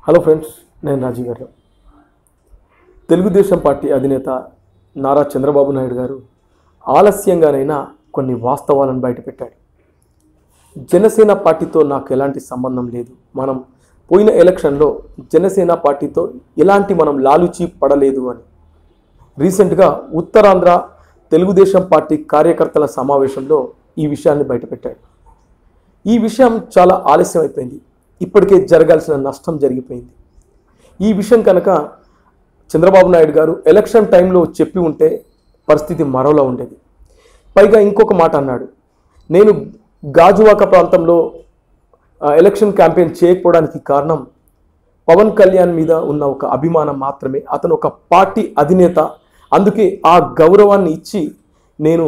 hello friends నేను రాజీవ్ గారు Telugu Desam party అధినేత నారా చంద్రబాబు నాయుడు గారు ఆలస్యంగానైనా కొన్ని వాస్తవాలను బయటపెట్టాడు జనసేన పార్టీతో నాకు ఎలాంటి సంబంధం లేదు మనం పోయిన ఎలక్షన్లో జనసేన పార్టీతో ఎలాంటి మనం లాలుచి పడలేదు అని రీసెంట్గా ఉత్తరాంధ్ర తెలుగుదేశం పార్టీ కార్యకర్తల సమావేశంలో ఈ విషయాన్ని బయటపెట్టాడు ఈ విషయం చాలా ఆలస్యం అయిపోయింది ఇప్పటికే జరగాల్సిన నష్టం జరిగిపోయింది ఈ విషయం కనుక చంద్రబాబు నాయుడు గారు ఎలక్షన్ టైంలో చెప్పి ఉంటే పరిస్థితి మరోలా ఉండేది పైగా ఇంకొక మాట అన్నాడు నేను గాజువాక ప్రాంతంలో ఆ, ఎలక్షన్ క్యాంపెయిన్ చేయకపోవడానికి కారణం పవన్ కళ్యాణ్ మీద ఉన్న ఒక అభిమానం మాత్రమే అతను ఒక పార్టీ అధినేత అందుకే ఆ గౌరవాన్ని ఇచ్చి నేను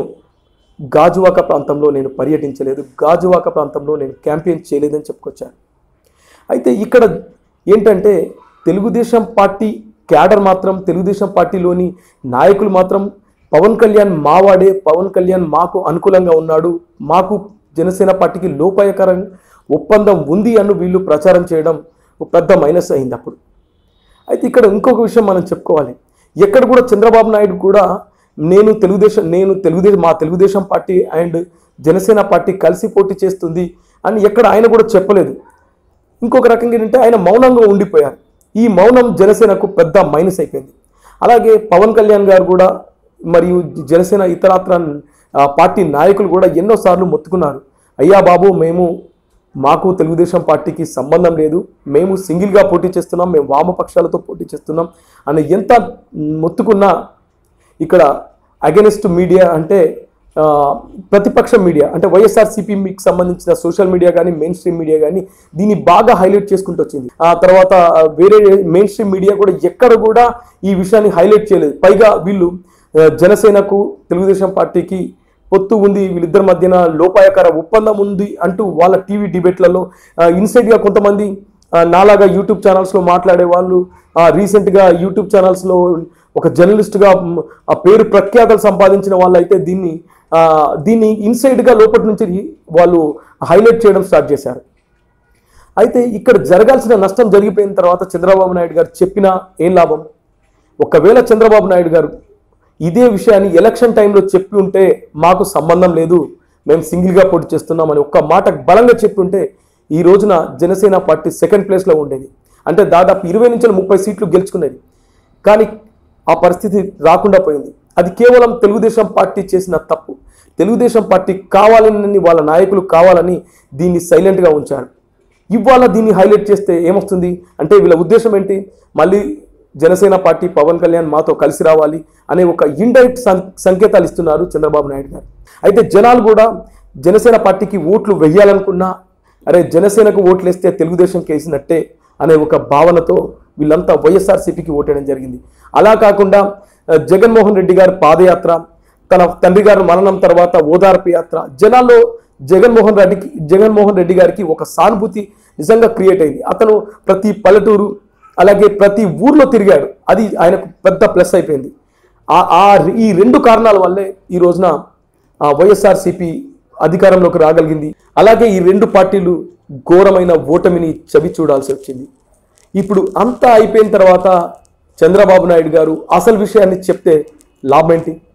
గాజువాక ప్రాంతంలో నేను పర్యటించలేదు గాజువాక ప్రాంతంలో నేను క్యాంపెయిన్ చేయలేదని చెప్పుకొచ్చాను అయితే ఇక్కడ ఏంటంటే తెలుగుదేశం పార్టీ క్యాడర్ మాత్రం తెలుగుదేశం పార్టీలోని నాయకులు మాత్రం పవన్ కళ్యాణ్ మావాడే పవన్ కళ్యాణ్ మాకు అనుకూలంగా ఉన్నాడు మాకు జనసేన పార్టీకి లోపాయకరం ఒప్పందం ఉంది అని వీళ్ళు ప్రచారం చేయడం ఒక పెద్ద మైనస్ అయింది అప్పుడు అయితే ఇక్కడ ఇంకొక విషయం మనం చెప్పుకోవాలి ఎక్కడ కూడా చంద్రబాబు నాయుడు కూడా నేను తెలుగుదేశం నేను తెలుగుదేశం మా Telugu Desam party and Janasena party కలిసి పోటీ చేస్తుంది అని ఎక్కడ ఆయన కూడా చెప్పలేదు ఇంకొక రకంగా ఏంటంటే ఆయన మౌనంగా ఉండిపోయారు ఈ మౌనం జనసేనకు పెద్ద మైనస్ అయిపోయింది అలాగే పవన్ కళ్యాణ్ గారు కూడా మరియు జనసేన ఇతరత్ర ఆ, పార్టీ నాయకులు కూడా ఎన్నోసార్లు మొత్తుకున్నారు అయ్యా బాబు మేము మాకు తెలుగుదేశం పార్టీకి సంబంధం లేదు మేము సింగిల్గా పోటీ చేస్తున్నాం మేము వామపక్షాలతో పోటీ చేస్తున్నాం అని ఎంత మొత్తుకున్నా ఇక్కడ అగెనిస్ట్ మీడియా అంటే ఆ, ప్రతిపక్ష మీడియా అంటే వైఎస్ఆర్సీపీకి సంబంధించిన సోషల్ మీడియా కానీ మెయిన్ స్ట్రీమ్ మీడియా కానీ దీన్ని బాగా హైలైట్ చేసుకుంటూ వచ్చింది ఆ తర్వాత ఆ, వేరే మెయిన్ స్ట్రీమ్ మీడియా కూడా ఎక్కడ కూడా ఈ విషయాన్ని హైలైట్ చేయలేదు పైగా వీళ్ళు ఆ, జనసేనకు తెలుగుదేశం పార్టీకి పొత్తు ఉంది వీళ్ళిద్దరి మధ్యన లోపాయకర ఒప్పందం ఉంది అంటూ వాళ్ళ టీవీ డిబేట్లలో ఇన్సైడ్గా కొంతమంది ఆ, నాలాగా యూట్యూబ్ ఛానల్స్లో మాట్లాడే వాళ్ళు ఆ, రీసెంట్గా యూట్యూబ్ ఛానల్స్లో ఒక జర్నలిస్ట్గా మ్, ఆ పేరు ప్రఖ్యాతలు సంపాదించిన వాళ్ళు అయితే దీన్ని ఆ, దీన్ని ఇన్సైడ్గా లోపటి నుంచి వాళ్ళు హైలైట్ చేయడం స్టార్ట్ చేశారు అయితే ఇక్కడ జరగాల్సిన నష్టం జరిగిపోయిన తర్వాత చంద్రబాబు నాయుడు గారు చెప్పినా ఏం లాభం ఒకవేళ చంద్రబాబు నాయుడు గారు ఇదే విషయాన్ని ఎలక్షన్ టైంలో చెప్పి ఉంటే మాకు సంబంధం లేదు మేము సింగిల్గా పోటీ చేస్తున్నామని ఒక్క మాట బలంగా చెప్పి ఉంటే ఈ రోజున జనసేన పార్టీ సెకండ్ ప్లేస్లో ఉండేది అంటే దాదాపు ఇరవై నుంచి ముప్పై సీట్లు గెలుచుకునేది కానీ ఆ పరిస్థితి రాకుండా పోయింది అది కేవలం తెలుగుదేశం పార్టీ చేసిన తప్పు తెలుగుదేశం పార్టీ కావాలని వాళ్ళ నాయకులు కావాలని దీన్ని సైలెంట్గా ఉంచారు ఇవాళ దీన్ని హైలైట్ చేస్తే ఏమొస్తుంది అంటే వీళ్ళ ఉద్దేశం ఏంటి మళ్ళీ జనసేన పార్టీ పవన్ కళ్యాణ్ మాతో కలిసి రావాలి అనే ఒక ఇండైరెక్ట్ సంకేతాలు ఇస్తున్నారు చంద్రబాబు నాయుడు గారు అయితే జనాలు కూడా జనసేన పార్టీకి ఓట్లు వెయ్యాలనుకున్నా అరే జనసేనకు ఓట్లు వేస్తే తెలుగుదేశంకి వేసినట్టే అనే ఒక భావనతో వీళ్ళంతా వైఎస్ఆర్సీపీకి ఓటేయడం జరిగింది అలా కాకుండా ఆ, జగన్మోహన్ రెడ్డి గారి పాదయాత్ర తన తండ్రి గారి మరణం తర్వాత ఓదార్పు యాత్ర జనాల్లో జగన్మోహన్ రెడ్డికి జగన్మోహన్ రెడ్డి గారికి ఒక సానుభూతి నిజంగా క్రియేట్ అయింది అతను ప్రతి పల్లెటూరు అలాగే ప్రతి ఊర్లో తిరిగాడు అది ఆయనకు పెద్ద ప్లస్ అయిపోయింది ఆ- ఆ ఈ రెండు కారణాల వల్లే ఈ రోజున ఆ వైఎస్ఆర్సీపీ అధికారంలోకి రాగలిగింది అలాగే ఈ రెండు పార్టీలు ఘోరమైన ఓటమిని చవి చూడాల్సి వచ్చింది ఇప్పుడు అంతా అయిపోయిన తర్వాత చంద్రబాబు నాయుడు గారు అసలు విషయాన్ని చెప్తే లాభం ఏంటి